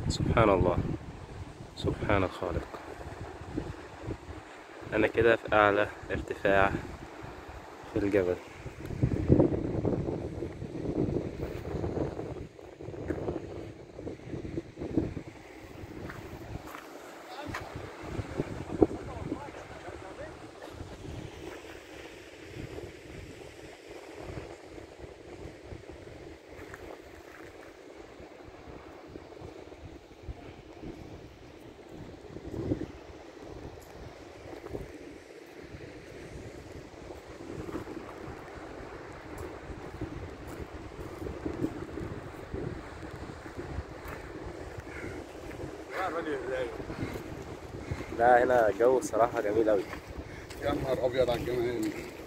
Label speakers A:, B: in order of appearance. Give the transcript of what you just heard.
A: سبحان الله سبحان الخالق أنا كده في أعلى ارتفاع في الجبل لا هنا جو الصراحة جميل أوي
B: يا نهار ابيض على الجمال